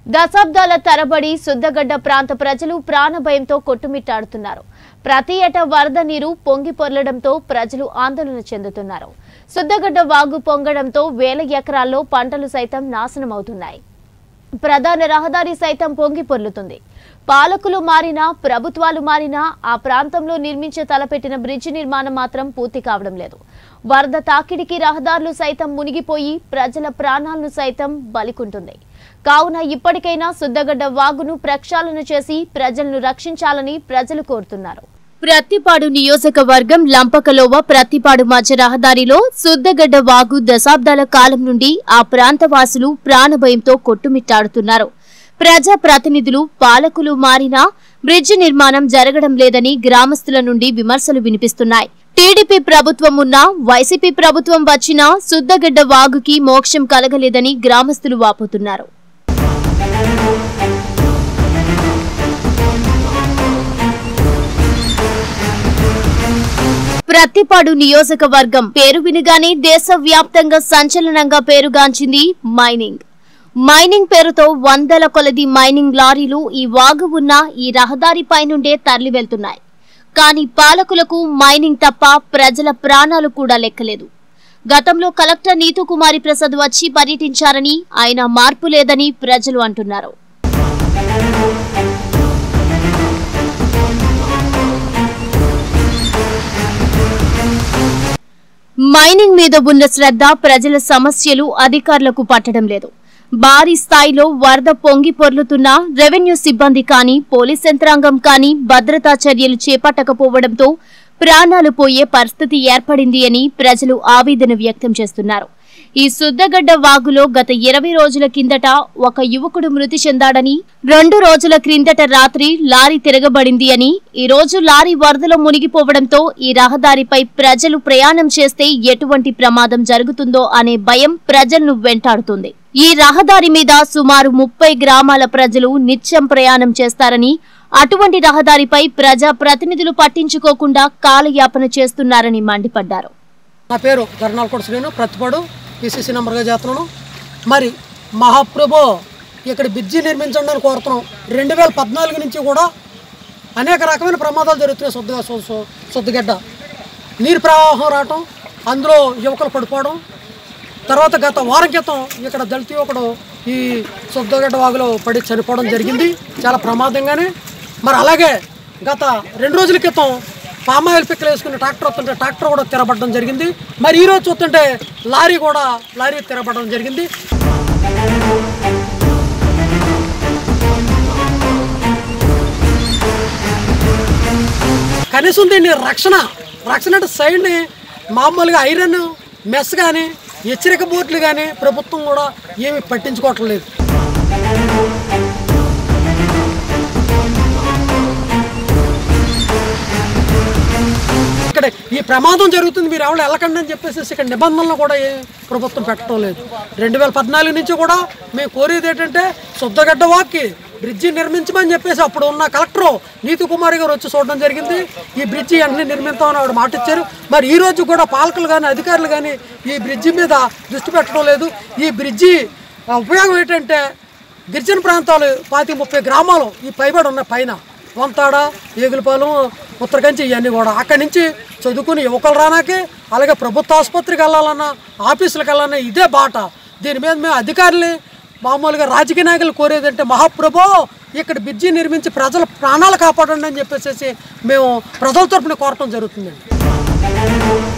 దశాబ్దాల తరబడి శుద్ధగడ్డ ప్రాంత ప్రజలు ప్రాణభయంతో కొట్టుమిట్టాడుతున్నారు ప్రతి ఏటా వరద నీరు పొంగి పొర్లడంతో ప్రజలు ఆందోళన చెందుతున్నారు శుద్ధగడ్డ వాగు పొంగడంతో వేల ఎకరాల్లో పంటలు సైతం నాశనమవుతున్నాయి ప్రధాన రహదారి సైతం పొంగి పొర్లుతుంది పాలకులు మారినా ప్రభుత్వాలు మారినా ఆ ప్రాంతంలో నిర్మించే తలపెట్టిన బ్రిడ్జి నిర్మాణం మాత్రం పూర్తి కావడం లేదు వరద తాకిడికి రహదారులు సైతం మునిగిపోయి ప్రజల ప్రాణాలను సైతం బలికుంటుంది కావున ఇప్పటికైనా శుద్ధగడ్డ వాగును ప్రక్షాళన చేసి ప్రజలను రక్షించాలని ప్రజలు కోరుతున్నారు ప్రత్తిపాడు నియోజకవర్గం లంపకలోవ ప్రత్తిపాడు మధ్య రహదారిలో శుద్ధగడ్డ వాగు దశాబ్దాల కాలం నుండి ఆ ప్రాంత వాసులు ప్రాణభయంతో కొట్టుమిట్టాడుతున్నారు ప్రజా ప్రతినిధులు పాలకులు మారినా బ్రిడ్జి నిర్మాణం జరగడం లేదని గ్రామస్తుల నుండి విమర్శలు వినిపిస్తున్నాయి టీడీపీ ప్రభుత్వం ఉన్నా వైసీపీ ప్రభుత్వం వచ్చినా శుద్ధగడ్డ వాగుకి మోక్షం కలగలేదని గ్రామస్తులు వాపోతున్నారు ప్రత్తిపాడు నియోజకవర్గం పేరు వినగానే దేశవ్యాప్తంగా సంచలనంగా పేరుగాంచింది మైనింగ్ మైనింగ్ పేరుతో వందల కొలది మైనింగ్ లారీలు ఈ వాగు ఉన్న ఈ రహదారిపై నుండే తరలి వెళ్తున్నాయి కానీ పాలకులకు మైనింగ్ తప్ప ప్రజల ప్రాణాలు కూడా లెక్కలేదు గతంలో కలెక్టర్ నీతు కుమారి ప్రసాద్ వచ్చి పర్యటించారని ఆయన మార్పు లేదని ప్రజలు అంటున్నారు మైనింగ్ మీద ఉన్న శ్రద్ధ ప్రజల సమస్యలు అధికారులకు పట్టడం లేదు భారీ స్థాయిలో వరద పొంగి పొర్లుతున్న రెవెన్యూ సిబ్బంది కానీ పోలీస్ యంత్రాంగం కానీ భద్రతా చర్యలు చేపట్టకపోవడంతో ప్రాణాలు పోయే పరిస్థితి ఏర్పడింది అని ప్రజలు ఆవేదన వ్యక్తం చేస్తున్నారు ఈ శుద్ధగడ్డ వాగులో గత ఇరవై రోజుల కిందట ఒక యువకుడు మృతి చెందాడని రెండు రోజుల క్రిందట రాత్రి లారీ తిరగబడింది అని ఈ రోజు లారీ వరదలో మునిగిపోవడంతో ఈ రహదారిపై ప్రజలు ప్రయాణం చేస్తే ఎటువంటి ప్రమాదం జరుగుతుందో అనే భయం ప్రజలను వెంటాడుతుంది ఈ రహదారి మీద సుమారు ముప్పై గ్రామాల ప్రజలు నిత్యం ప్రయాణం చేస్తారని అటువంటి రహదారిపై ప్రజా ప్రతినిధులు పట్టించుకోకుండా కాలయాపన చేస్తున్నారని మండిపడ్డారు నా పేరు గర్నాలకోట శ్రీను ప్రతిపాడు పిసిసి నెంబర్గా చేస్తున్నాను మరి మహాప్రభు ఇక్కడ బ్రిడ్జి నిర్మించండి అని కోరుతున్నాం రెండు వేల పద్నాలుగు నుంచి కూడా అనేక రకమైన ప్రమాదాలు జరుగుతున్నాయి శుద్ధ శు- శు- శుద్ధగడ్డ నీరు ప్రవాహం రావటం అందులో యువకులు పడిపోవడం తర్వాత గత వారం క్రితం ఇక్కడ దళిత యువకుడు ఈ శుద్ధగడ్డ వాగులో పడి చనిపోవడం జరిగింది చాలా ప్రమాదంగానే మరి అలాగే గత రెండు రోజుల క్రితం పామాయిల్ పిక్కలు వేసుకుని ట్రాక్టర్ వస్తుంటే ట్రాక్టర్ కూడా తిరబడడం జరిగింది మరి ఈ రోజు చూస్తుంటే లారీ కూడా లారీ తిరబడడం జరిగింది కనీసం దీన్ని రక్షణ రక్షణ అంటే సైడ్ని మామూలుగా ఐరన్ మెస్ కానీ హెచ్చరిక బోర్డులు కానీ ప్రభుత్వం కూడా ఏమి పట్టించుకోవటం లేదు ఇక్కడ ఈ ప్రమాదం జరుగుతుంది మీరు ఎవరు వెళ్ళకండి అని చెప్పేసి ఇక్కడ నిబంధనలు కూడా ఏ ప్రభుత్వం పెట్టడం లేదు రెండు వేల పద్నాలుగు నుంచి కూడా మేము కోరేది ఏంటంటే శుద్ధగడ్డ వాక్కి బ్రిడ్జి నిర్మించమని చెప్పేసి అప్పుడు ఉన్న కలెక్టర్ నీతి కుమారి గారు వచ్చి చూడడం జరిగింది ఈ బ్రిడ్జి వెంటనే నిర్మిస్తామని ఆవిడ మాట ఇచ్చారు మరి ఈ రోజు కూడా పాలకులు కానీ అధికారులు కానీ ఈ బ్రిడ్జి మీద దృష్టి పెట్టడం లేదు ఈ బ్రిడ్జి ఆ, ఉపయోగం ఏంటంటే గిరిజన ప్రాంతాలు పాతి ముప్పై గ్రామాలు ఈ పైబడి ఉన్న పైన వంతాడ ఏగులపాలెం ఉత్తరకంచి ఇవన్నీ కూడా అక్కడి నుంచి చదువుకుని యువకులు రానాకే అలాగే ప్రభుత్వ ఆసుపత్రికి వెళ్ళాలన్నా ఆఫీసులకు వెళ్ళాలన్నా ఇదే బాట దీని మీద మేము అధికారులు మామూలుగా రాజకీయ నాయకులు కోరేదంటే మహాప్రభు ఇక్కడ బ్రిడ్జి నిర్మించి ప్రజల ప్రాణాలు కాపాడండి అని చెప్పేసి మేము ప్రజల తరపున కోరటం జరుగుతుందండి